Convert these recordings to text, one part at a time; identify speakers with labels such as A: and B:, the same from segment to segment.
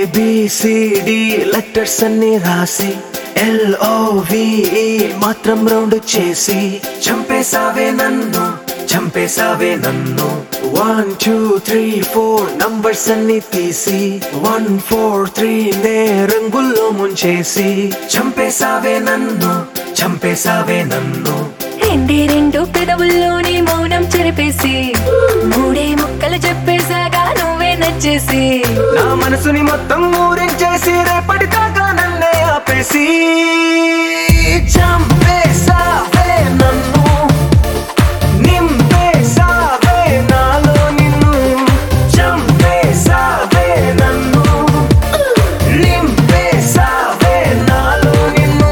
A: A B C D letters అన్ని రాసి L O V E మాత్రం రౌండ్ చేసి చంపేసావే నన్ను చంపేసావే నన్ను one two three four numbers అన్ని తీసి వన్ ఫోర్ త్రీ నే రంగుల్లో ముంచేసి చంపేసావే నన్ను చంపేసావే నన్ను
B: రెండే రెండు పెదవుల్లోని మౌనం చెరిపేసి మూడే ముక్కలు చెప్పేసాగా నువ్వే నచ్చేసి
A: నా మనసుని మొత్తం ఊరించేసి రేపటి దాకా నన్నే ఆపేసి చంపేసావే నన్ను నింపేసావే నాలో నిన్ను చంపేసావే నన్ను నింపేసావే నాలో నిన్ను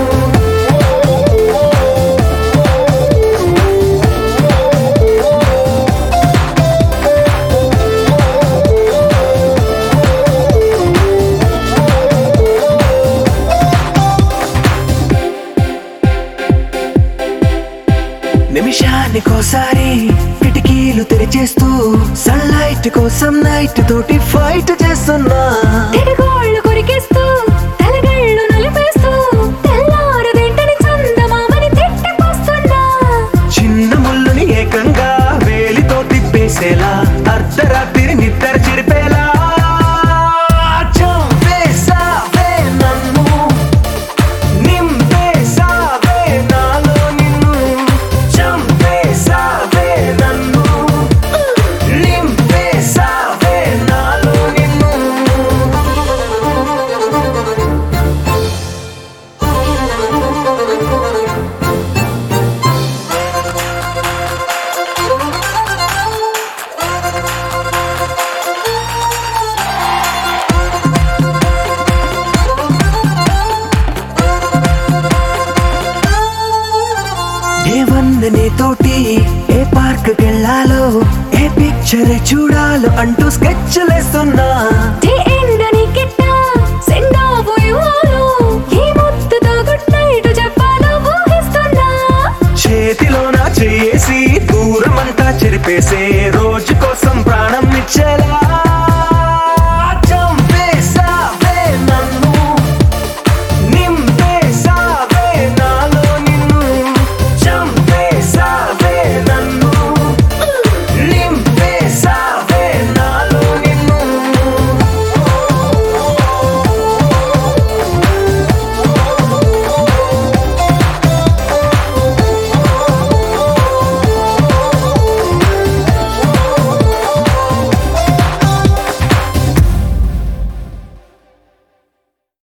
A: నిమిషానికోసారి కిటికీలు తెరిచేస్తూ సన్లైట్ కోసం నైట్ తోటి ఫైట్ చేస్తున్నా
B: తెగగోళ్ళు కొరికేస్తూ తలగళ్ళు నలిపేస్తూ తెల్లారదేంటని చందమామని తిట్టిపోస్తున్నా
A: చిన్న ముళ్ళుని ఏకంగా వేలితో తిప్పేసేలా అర్ధరాత్రి నిద్ర చెరిపేలా చంపేసావే నన్ను నింపేసావే నాలో నిన్ను చంపేసావే నన్ను నింపేసావే నాలో నిన్ను ఏ వందనే తోటి ఏ పార్క్ కెళ్ళాలో ఏ పిక్చర్ చూడాలో అంటూ స్కెచ్లేస్తున్నా
B: డే ఎండని గిట్ట సెండావు ఇవ్వాలో ఈ ముద్దుతో గుడ్ నైట్ చెప్పాలో ఊహిస్తున్నా
A: చేతిలో నా చేసి దూరమంతా చెరిపేసే రోజు